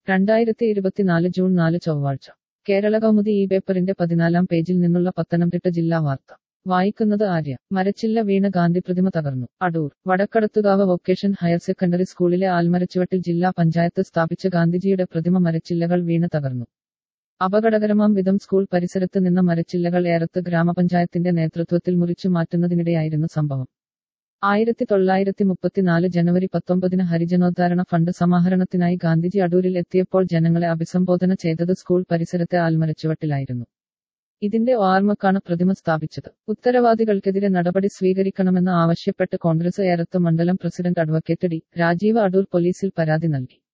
രണ്ടായിരത്തി ഇരുപത്തിനാല് ജൂൺ നാല് ചൊവ്വാഴ്ച കേരള കൗമുദി ഈ പേപ്പറിന്റെ പതിനാലാം പേജിൽ നിന്നുള്ള പത്തനംതിട്ട ജില്ലാ വാർത്ത വായിക്കുന്നത് ആര്യ മരച്ചില്ല വീണ ഗാന്ധി പ്രതിമ തകർന്നു Adoor Vadakkadathukavu vocation higher secondary സ്കൂളിലെ ആൽമരച്ചുവട്ടിൽ ജില്ലാ പഞ്ചായത്ത് സ്ഥാപിച്ച ഗാന്ധിജിയുടെ പ്രതിമ മരച്ചില്ലകൾ വീണ് തകർന്നു അപകടകരമാം വിധം സ്കൂൾ പരിസരത്ത് നിന്ന മരച്ചില്ലകൾ ഏറത്ത് ഗ്രാമപഞ്ചായത്തിന്റെ നേതൃത്വത്തിൽ മുറിച്ചു മാറ്റുന്നതിനിടെയായിരുന്നു സംഭവം ആയിരത്തി തൊള്ളായിരത്തി മുപ്പത്തിനാല് ജനുവരി പത്തൊമ്പതിന് ഹരിജനോദ്ധാരണ ഫണ്ട് സമാഹരണത്തിനായി ഗാന്ധിജി അടൂരിൽ എത്തിയപ്പോൾ ജനങ്ങളെ അഭിസംബോധന ചെയ്തത് സ്കൂൾ പരിസരത്തെ ആൽമരച്ചുവട്ടിലായിരുന്നു ഇതിന്റെ ഓർമ്മക്കാണ് പ്രതിമ സ്ഥാപിച്ചത് ഉത്തരവാദികൾക്കെതിരെ നടപടി സ്വീകരിക്കണമെന്ന് ആവശ്യപ്പെട്ട് കോൺഗ്രസ് ഏറത്ത് മണ്ഡലം president advocate D Rajeev Adoor പോലീസിൽ പരാതി നൽകി